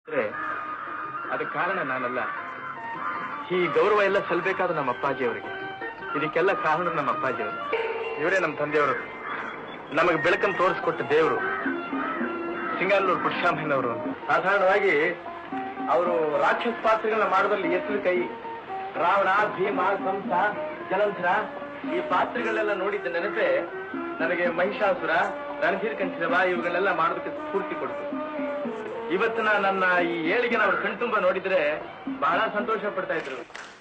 ಅಂದ್ರೆ ಅದಕ್ಕೆ ಕಾರಣ ನಾನಲ್ಲ ಈ ಗೌರವ ಎಲ್ಲ ಸಲ್ಬೇಕಾದ ನಮ್ಮ ಅಪ್ಪಾಜಿ ಅವರಿಗೆ ಇದಕ್ಕೆಲ್ಲ ಕಾರಣ ನಮ್ಮ ಅಪ್ಪಾಜಿ ಅವರು ಇವರೇ ನಮ್ಮ ತಂದೆಯವರು ನಮಗೆ ಬೆಳಕನ್ನು ತೋರಿಸ್ಕೊಟ್ಟ ದೇವರು ಸಿಂಗಾನೂರು ಪುರುಷಾಮಯ್ಯನವರು ಸಾಧಾರಣವಾಗಿ ಅವರು ರಾಕ್ಷಸ ಪಾತ್ರಗಳನ್ನ ಮಾಡೋದ್ರಲ್ಲಿ ಎತ್ತಲ ಕೈ ರಾವಣ ಭೀಮ ಕಂಸ ಜಲಂಧರ ಈ ಪಾತ್ರಗಳೆಲ್ಲ ನೋಡಿದ್ದ ನೆನಪೆ ನನಗೆ ಮಹಿಷಾಸುರ ರಣಧೀರ್ ಕಂಠಿರವ ಇವುಗಳೆಲ್ಲ ಮಾಡೋದಕ್ಕೆ ಸ್ಫೂರ್ತಿ ಕೊಡ್ತು ಇವತ್ತಿನ ನನ್ನ ಈ ಏಳಿಗೆ ಅವ್ರ ಕಣ್ತುಂಬ ನೋಡಿದ್ರೆ ಬಹಳ ಸಂತೋಷ ಪಡ್ತಾ ಇದ್ರು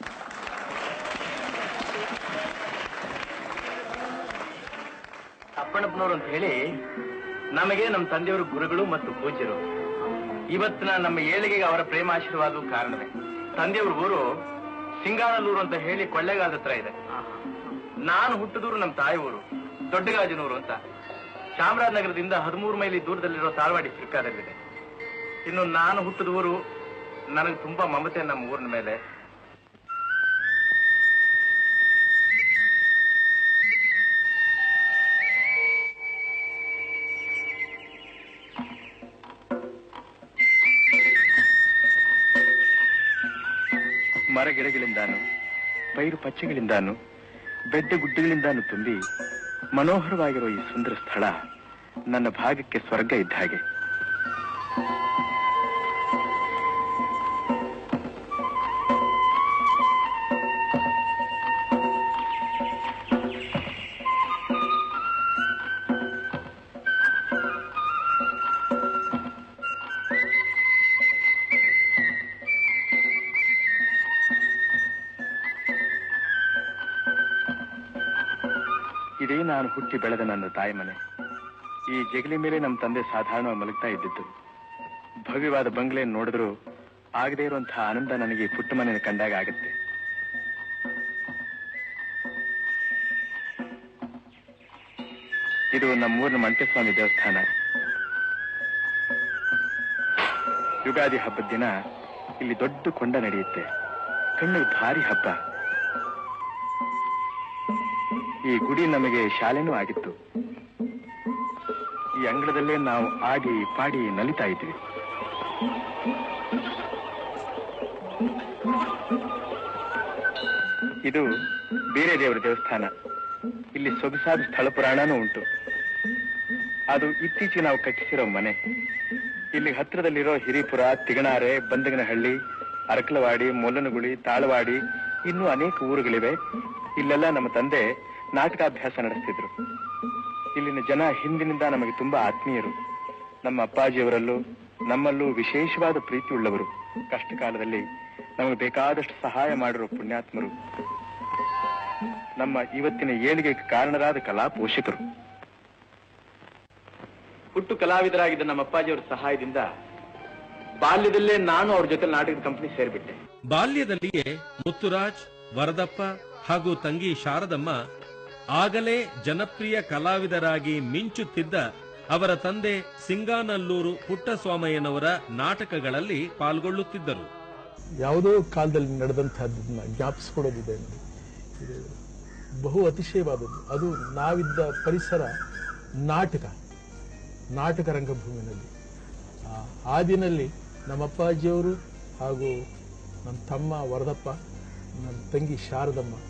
ಅಪ್ಪಣ್ಣಪ್ಪನವರು ಅಂತ ಹೇಳಿ ನಮಗೆ ನಮ್ಮ ತಂದೆಯವರು ಗುರುಗಳು ಮತ್ತು ಪೂಜ್ಯರು ಇವತ್ತಿನ ನಮ್ಮ ಏಳಿಗೆಗೆ ಅವರ ಪ್ರೇಮ ಆಶೀರ್ವಾದವು ಕಾರಣವೇ ತಂದೆಯವ್ರ ಊರು ಸಿಂಗಾನಲ್ಲೂರು ಅಂತ ಹೇಳಿ ಕೊಳ್ಳೇಗಾಲದ ಹತ್ರ ಇದೆ ನಾನು ಹುಟ್ಟಿದೂರು ನಮ್ಮ ತಾಯಿ ಊರು ದೊಡ್ಡಗಾಜನೂರು ಅಂತ ಚಾಮರಾಜನಗರದಿಂದ ಹದಿಮೂರು ಮೈಲಿ ದೂರದಲ್ಲಿರೋ ತಾಳ್ವಾಡಿ ಸಿರ್ಕಾದಲ್ಲಿದೆ ಇನ್ನು ನಾನು ಹುಟ್ಟಿದ ಊರು ನನಗೆ ತುಂಬಾ ಮಮತೆ ನಮ್ಮ ಊರಿನ ಮೇಲೆ ಮರಗಿಡಗಳಿಂದಾನು ಪೈರು ಪಚ್ಚೆಗಳಿಂದಾನು ಬೆಡ್ಡ ಗುಡ್ಡಗಳಿಂದಾನು ತುಂಬಿ ಮನೋಹರವಾಗಿರುವ ಈ ಸುಂದರ ಸ್ಥಳ ನನ್ನ ಭಾಗಕ್ಕೆ ಸ್ವರ್ಗ ಇದ್ದ ಹಾಗೆ ಇದೇ ನಾನು ಹುಟ್ಟಿ ಬೆಳೆದ ನನ್ನ ತಾಯಿ ಮನೆ ಈ ಜಗಲಿ ಮೇಲೆ ನಮ್ಮ ತಂದೆ ಸಾಧಾರಣವಾಗಿ ಮಲಗ್ತಾ ಇದ್ದಿದ್ದು ಭವ್ಯವಾದ ಬಂಗ್ಲೆ ನೋಡಿದ್ರು ಆಗದೇ ಇರುವಂತಹ ಆನಂದ ನನಗೆ ಈ ಪುಟ್ಟ ಮನೆಯನ್ನು ಕಂಡಾಗ ಆಗುತ್ತೆ ಇದು ನಮ್ಮೂರಿನ ಮಂಟೇಸ್ವಾಮಿ ದೇವಸ್ಥಾನ ಯುಗಾದಿ ಹಬ್ಬದ ದಿನ ಇಲ್ಲಿ ದೊಡ್ಡ ಕೊಂಡ ನಡೆಯುತ್ತೆ ಕಣ್ಣಿಗೆ ಭಾರಿ ಹಬ್ಬ ಈ ಗುಡಿ ನಮಗೆ ಶಾಲೆನೂ ಆಗಿತ್ತು ಈ ಅಂಗಳದಲ್ಲೇ ನಾವು ಆಡಿ ಪಾಡಿ ನಲಿತಾ ಇದ್ವಿ ಇದು ಬೇರೆ ದೇವರ ದೇವಸ್ಥಾನ ಇಲ್ಲಿ ಸೊಗಸಾದ ಸ್ಥಳ ಪುರಾಣನೂ ಉಂಟು ಅದು ಇತ್ತೀಚೆಗೆ ನಾವು ಕಟ್ಟಿಸಿರೋ ಮನೆ ಇಲ್ಲಿ ಹತ್ರದಲ್ಲಿರೋ ಹಿರಿಪುರ ತಿಗಣಾರೆ ಬಂದಗನಹಳ್ಳಿ ಅರಕಲವಾಡಿ ಮೊಲ್ಲನಗುಳಿ ತಾಳವಾಡಿ ಇನ್ನೂ ಅನೇಕ ಊರುಗಳಿವೆ ಇಲ್ಲೆಲ್ಲ ನಮ್ಮ ತಂದೆ ನಾಟಕಾಭ್ಯಾಸ ನಡೆಸ್ತಿದ್ರು ಇಲ್ಲಿನ ಜನ ಹಿಂದಿನಿಂದ ನಮಗೆ ತುಂಬಾ ಆತ್ಮೀಯರು ನಮ್ಮ ಅಪ್ಪಾಜಿಯವರಲ್ಲೂ ನಮ್ಮಲ್ಲೂ ವಿಶೇಷವಾದ ಪ್ರೀತಿ ಉಳ್ಳವರು ಕಷ್ಟ ಕಾಲದಲ್ಲಿ ನಮಗೆ ಬೇಕಾದಷ್ಟು ಸಹಾಯ ಮಾಡಿರೋ ಪುಣ್ಯಾತ್ಮರು ನಮ್ಮ ಇವತ್ತಿನ ಏಳಿಗೆಗೆ ಕಾರಣರಾದ ಕಲಾ ಪೋಷಕರು ಹುಟ್ಟು ಕಲಾವಿದರಾಗಿದ್ದ ನಮ್ಮ ಅಪ್ಪಾಜಿಯವರ ಸಹಾಯದಿಂದ ಬಾಲ್ಯದಲ್ಲೇ ನಾನು ಅವ್ರ ಜೊತೆ ನಾಟಕದ ಕಂಪನಿ ಸೇರ್ಬಿಟ್ಟೆ ಬಾಲ್ಯದಲ್ಲಿಯೇ ಮುತ್ತುರಾಜ್ ವರದಪ್ಪ ಹಾಗೂ ತಂಗಿ ಶಾರದಮ್ಮ ಆಗಲೇ ಜನಪ್ರಿಯ ಕಲಾವಿದರಾಗಿ ಮಿಂಚುತ್ತಿದ್ದ ಅವರ ತಂದೆ ಸಿಂಗಾನಲ್ಲೂರು ಪುಟ್ಟಸ್ವಾಮಯ್ಯನವರ ನಾಟಕಗಳಲ್ಲಿ ಪಾಲ್ಗೊಳ್ಳುತ್ತಿದ್ದರು ಯಾವುದೋ ಕಾಲದಲ್ಲಿ ನಡೆದಂತಹದ್ದನ್ನ ಜ್ಞಾಪಿಸ್ಕೊಡೋದಿದೆ ನೋಡಿ ಇದು ಬಹು ಅತಿಶಯವಾದದ್ದು ಅದು ನಾವಿದ್ದ ಪರಿಸರ ನಾಟಕ ನಾಟಕ ರಂಗಭೂಮಿನಲ್ಲಿ ಆ ಹಾದಿನಲ್ಲಿ ನಮ್ಮ ಅಪ್ಪಾಜಿಯವರು ಹಾಗೂ ನನ್ನ ತಮ್ಮ ವರದಪ್ಪ ನನ್ನ ತಂಗಿ ಶಾರದಮ್ಮ